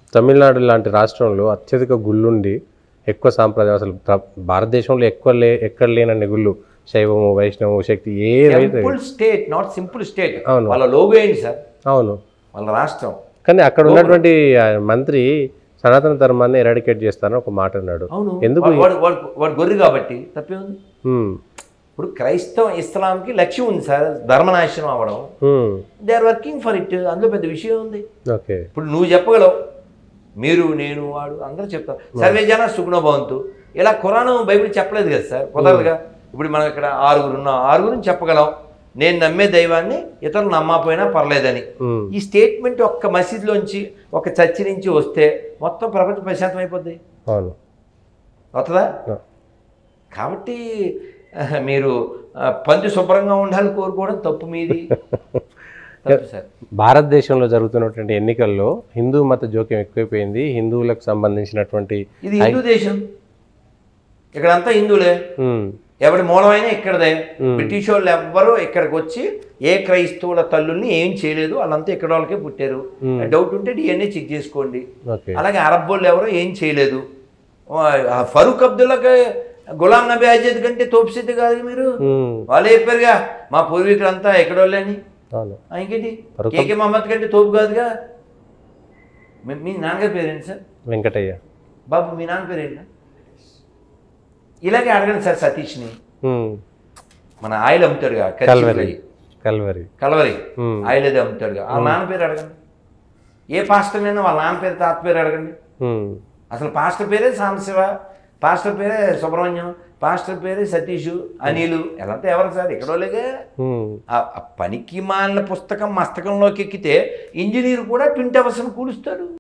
తమిళనాడు లాంటి రాష్ట్రంలో అత్యధిక గుళ్ళుండి ఎక్కువ సాంప్రదాయం అసలు ప్ర- భారతదేశంలో ఎక్కువ లే ఎక్కడ లేనన్ని గుళ్ళు శైవము వైష్ణవము శక్తి ఏదైతే simple state not simple state అవును. వాళ్ళ లోగో ఏంటి సార్ అవును వాళ్ళ రాష్ట్రం కానీ అక్కడ ఉన్నటువంటి ఆ మంత్రి సనాతన ధర్మాన్ని ఎరాడికేట్ చేస్తారని ఒక మాట అన్నాడు అవును ఎందుకు వాడు వాడు వాడు వాడు గొర్రె కాబట్టి తప్పేముంది హ్మ్. ఇప్పుడు క్రైస్తవ ఇస్లాంకి లక్ష్యం ఉంది సార్ ధర్మనాశనం అవ్వడం hmm. They are working for it అందులో పెద్ద విషయం ఉంది ఓకే ఇప్పుడు నువ్వు చెప్పగలవు మీరు నేను వాడు అందరూ చెప్తారు సర్వే జన సుగుణభవంతు ఇలా ఖురాను బైబిల్ చెప్పలేదు కదా సార్ కుదరదుగా ఇప్పుడు మనం ఇక్కడ ఆరుగురు ఉన్నాం ఆరుగురిని చెప్పగలం నేను నమ్మే దైవాన్ని ఇతరులు నమ్మకపోయినా పర్లేదని హ్మ్. ఈ స్టేట్మెంట్ ఒక్క మసీదులోంచి ఒక చర్చి నుంచి వస్తే మొత్తం ప్రపంచం ప్రశాంతం అయిపోద్ది అవును వస్తుందా ఆ. కాబట్టి ఆ, మీరు ఆ, పంది శుభ్రంగా ఉండాలని కోరుకోవడం తప్పు మీది తప్పు సార్ భారతదేశంలో జరుగుతున్నటువంటి ఎన్నికల్లో హిందూ మత జోక్యం ఎక్కువైపోయింది హిందువులకు సంబంధించినటువంటి ఇది హిందూ దేశం ఇక్కడంతా హిందువులే హ్మ్. ఎవడి మూలమైనా ఇక్కడదే బ్రిటిష్ వాళ్ళు ఎవ్వరూ ఇక్కడికి వచ్చి ఏ క్రైస్తవుల తల్లుల్ని ఏం చేయలేదు వాళ్ళంతా ఇక్కడ వాళ్ళకే పుట్టారు డౌట్ ఉంటే డిఎన్ఏ చెక్ చేసుకోండి ఓకే అలాగే అరబ్ వాళ్ళు ఎవరో ఏం చేయలేదు ఆ ఫరూక్ అబ్దుల్లాకి గులాం నబీ ఆజాద్ కంటే తోపుసిద్ధి కాదు మీరు హ్మ్. వాళ్ళే చెప్పారుగా మా పూర్వీకులంతా ఎక్కడోళ్ళే అని అవును ఆ, ఇంకేంటి ఫరూక్ కేకే మహమ్మద్ కంటే తోపు కాదుగా మీ- మీ నాన్నగారి పేరేంటి సార్ వెంకటయ్య బాబు మీ నాన్న పేరేంటి ఇలాగే అడగండి సార్ సతీష్ని హ్మ్. మన ఆయిల్ అమ్ముతాడుగా కల్వరి కల్వరి కల్వరి కలవరి హ్మ్. ఆయిల్ అది అమ్ముతాడుగా వాళ్ళ నాన్న పేరు అడగండి ఏ పాస్టర్ అయినా వాళ్ళ నాన్న పేరు తాత పేరు అడగండి హ్మ్. అసలు పాస్టర్ పేరే సాంబశివ పాస్టర్ పేరే సుబ్రహ్మణ్యం పాస్టర్ పేరే సతీష్ అనిలు ఎలాంటి ఎవరు సార్ ఎక్కడోలేగా హ్మ్. ఆ ఆ పనికి మాలిన పుస్తకం మస్తకంలోకి ఎక్కితే ఇంజనీర్ కూడా ట్వంటీ అవర్స్ని కూలుస్తాడు